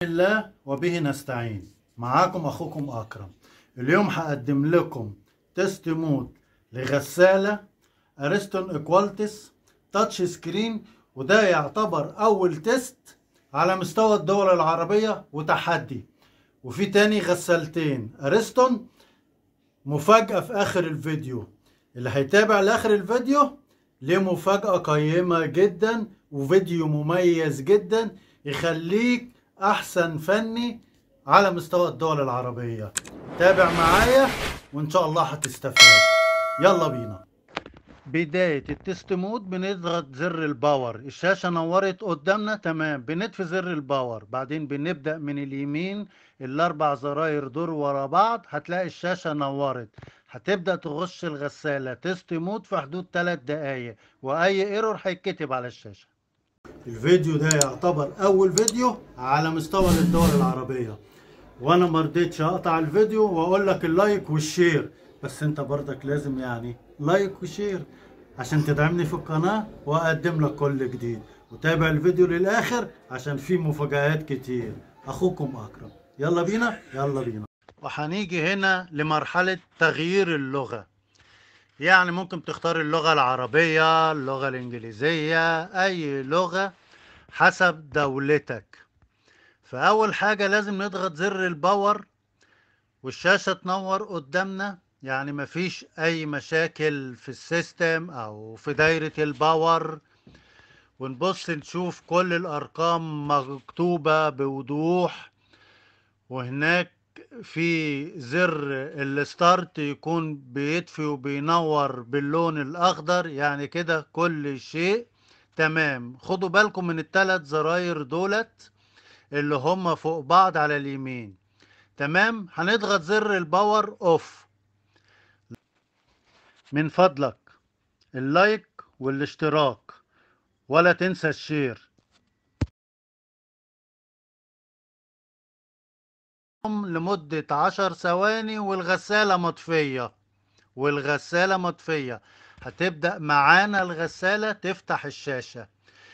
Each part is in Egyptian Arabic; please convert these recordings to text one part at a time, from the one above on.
الله وبه نستعين معاكم اخوكم اكرم اليوم هقدم لكم تيست مود لغسالة اريستون اكوالتس تاتش سكرين وده يعتبر اول تيست على مستوى الدول العربية وتحدي وفي تاني غسالتين اريستون مفاجأة في اخر الفيديو اللي هيتابع لاخر الفيديو ليه مفاجأة قيمة جدا وفيديو مميز جدا يخليك احسن فني على مستوى الدول العربية تابع معايا وان شاء الله هتستفاد يلا بينا بداية التست مود بنضغط زر الباور الشاشة نورت قدامنا تمام بنطفي زر الباور بعدين بنبدأ من اليمين الاربع زراير دور ورا بعض هتلاقي الشاشة نورت هتبدأ تغش الغسالة تست مود في حدود 3 دقايق واي ايرور هيتكتب على الشاشة الفيديو ده يعتبر اول فيديو على مستوى الدول العربية وانا مرضيتش اقطع الفيديو واقول لك اللايك والشير بس انت برضك لازم يعني لايك وشير عشان تدعمني في القناة واقدم لك كل جديد وتابع الفيديو للاخر عشان فيه مفاجآت كتير اخوكم اكرم يلا بينا يلا بينا وهنيجي هنا لمرحلة تغيير اللغة يعني ممكن تختار اللغة العربية اللغة الإنجليزية أي لغة حسب دولتك فأول حاجة لازم نضغط زر الباور والشاشة تنور قدامنا يعني مفيش أي مشاكل في السيستم أو في دايرة الباور ونبص نشوف كل الأرقام مكتوبة بوضوح وهناك في زر الستارت يكون بيطفي وبينور باللون الاخضر يعني كده كل شيء تمام خدوا بالكم من الثلاث زراير دولت اللي هم فوق بعض على اليمين تمام هنضغط زر الباور اوف من فضلك اللايك والاشتراك ولا تنسى الشير لمدة عشر ثواني والغسالة مطفية والغسالة مطفية هتبدأ معانا الغسالة تفتح الشاشة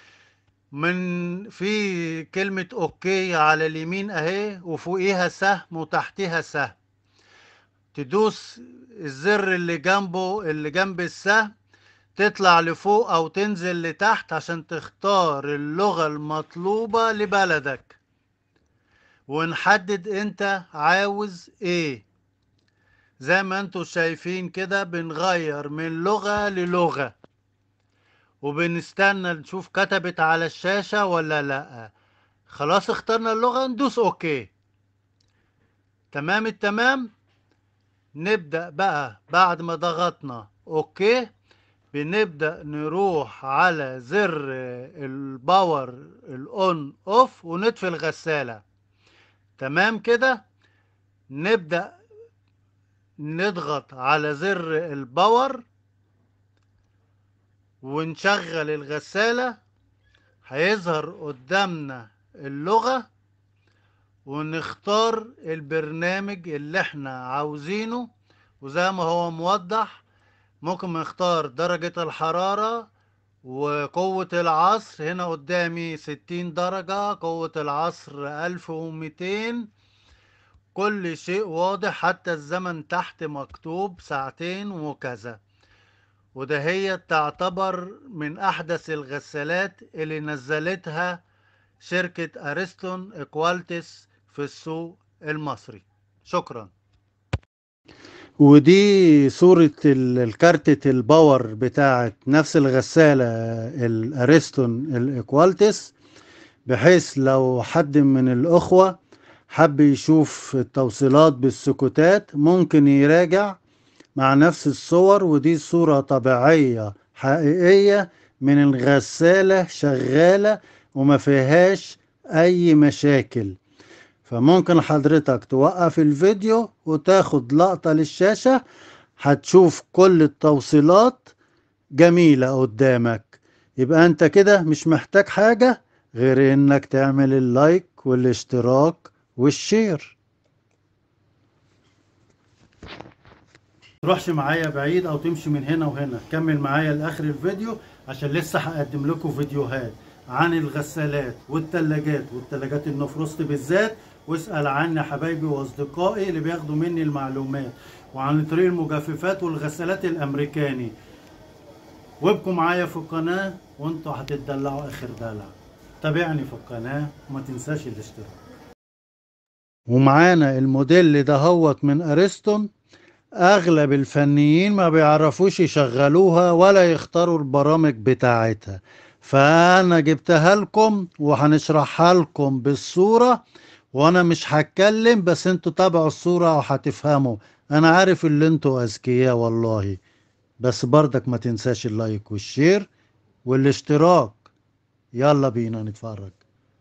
من في كلمة اوكي على اليمين اهي وفوقيها سهم وتحتها سهم تدوس الزر اللي جنبه اللي جنب السهم تطلع لفوق او تنزل لتحت عشان تختار اللغة المطلوبة لبلدك ونحدد انت عاوز ايه زي ما انتوا شايفين كده بنغير من لغة للغة وبنستنى نشوف كتبت على الشاشة ولا لا خلاص اخترنا اللغة ندوس اوكي تمام التمام نبدأ بقى بعد ما ضغطنا اوكي بنبدأ نروح على زر الباور الاون اوف ونطفي الغسالة تمام كده نبدأ نضغط على زر الباور ونشغل الغسالة هيظهر قدامنا اللغة ونختار البرنامج اللي احنا عاوزينه وزي ما هو موضح ممكن نختار درجة الحرارة وقوة العصر هنا قدامي ستين درجة قوة العصر ألف ومتين كل شيء واضح حتى الزمن تحت مكتوب ساعتين وكذا وده هي تعتبر من أحدث الغسالات اللي نزلتها شركة أريستون إكوالتس في السوق المصري شكراً ودي صورة الكارتة الباور بتاعت نفس الغسالة الاريستون الاكوالتس بحيث لو حد من الاخوة حب يشوف التوصيلات بالسكوتات ممكن يراجع مع نفس الصور ودي صورة طبيعية حقيقية من الغسالة شغالة وما فيهاش اي مشاكل فممكن حضرتك توقف الفيديو وتاخد لقطة للشاشة هتشوف كل التوصيلات جميلة قدامك يبقى انت كده مش محتاج حاجة غير انك تعمل اللايك والاشتراك والشير تروحش معايا بعيد او تمشي من هنا وهنا كمل معايا لاخر الفيديو عشان لسه هقدم لكم فيديوهات عن الغسالات والتلاجات والتلاجات النفرست بالذات واسأل عني يا حبايبي واصدقائي اللي بياخدوا مني المعلومات وعن طريق المجففات والغسالات الامريكاني وابقوا معايا في القناة وانتوا هتتدلعوا اخر دلع تابعني في القناة وما تنساش الاشتراك ومعانا الموديل دهوت من ارسطون اغلب الفنيين ما بيعرفوش يشغلوها ولا يختاروا البرامج بتاعتها فانا جبتها لكم وهنشرحها لكم بالصورة وانا مش هتكلم بس انتوا تابعوا الصورة وهتفهموا انا عارف اللي انتوا اذكياء والله بس برضك ما تنساش اللايك والشير والاشتراك يلا بينا نتفرج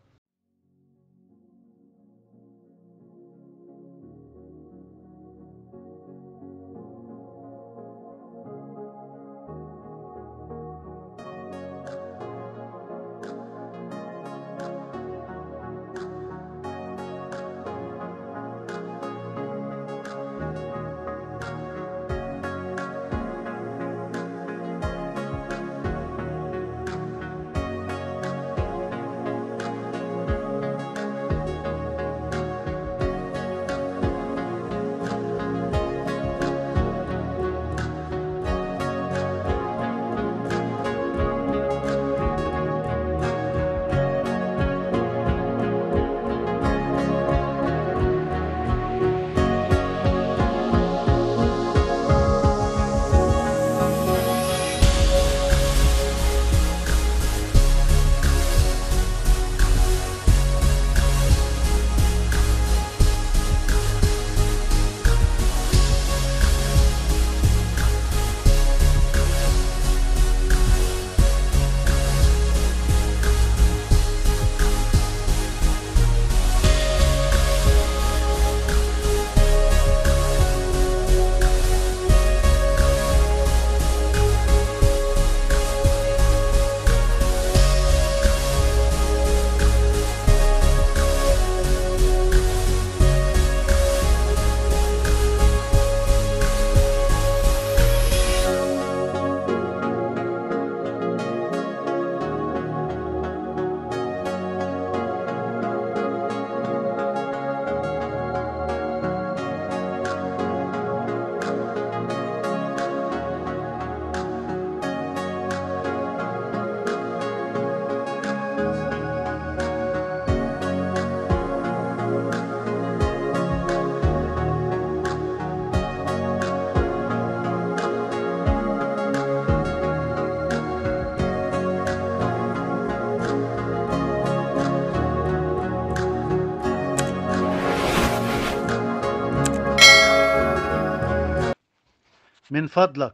من فضلك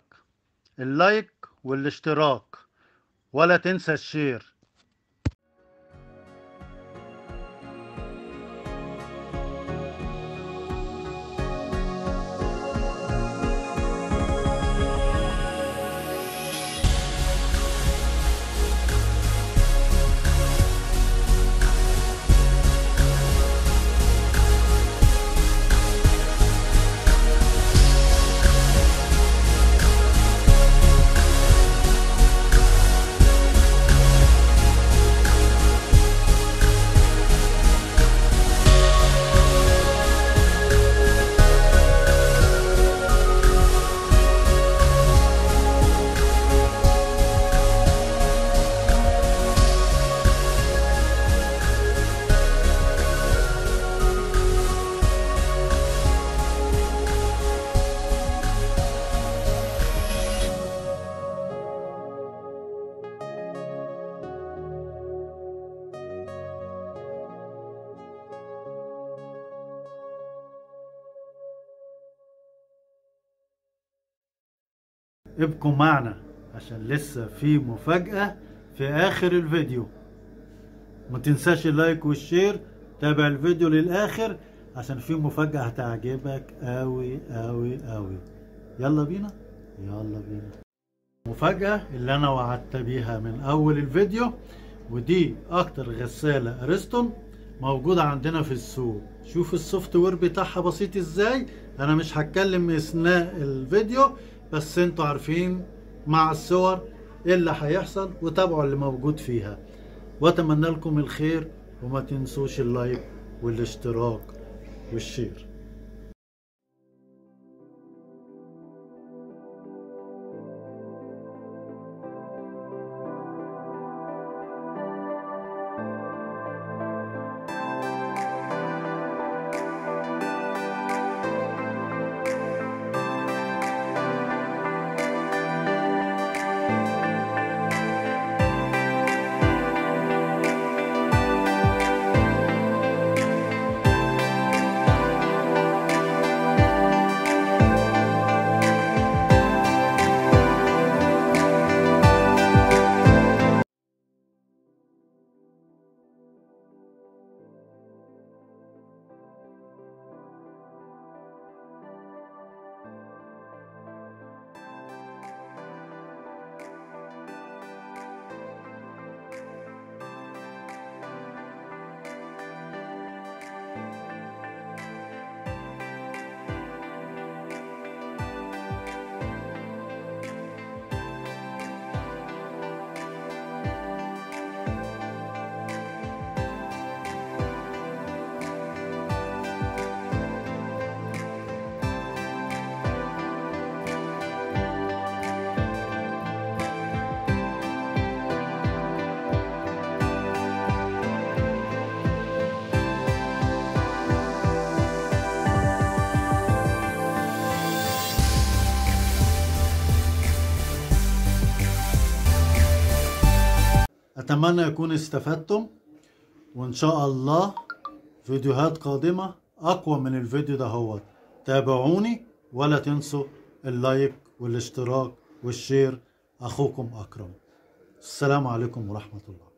اللايك والاشتراك ولا تنسى الشير ابقوا معنا عشان لسه في مفاجأة في آخر الفيديو ما تنساش اللايك والشير تابع الفيديو للآخر عشان في مفاجأة هتعجبك أوي أوي أوي يلا بينا يلا بينا مفاجأة اللي أنا وعدت بيها من أول الفيديو ودي أكتر غسالة أريستون موجودة عندنا في السوق شوف السوفت وير بتاعها بسيط ازاي انا مش هتكلم اثناء الفيديو بس انتوا عارفين مع الصور ايه اللي هيحصل وتابعوا اللي موجود فيها واتمنى لكم الخير وما تنسوش اللايك والاشتراك والشير أتمنى يكون استفدتم وإن شاء الله فيديوهات قادمة أقوى من الفيديو ده هو تابعوني ولا تنسوا اللايك والاشتراك والشير أخوكم أكرم السلام عليكم ورحمة الله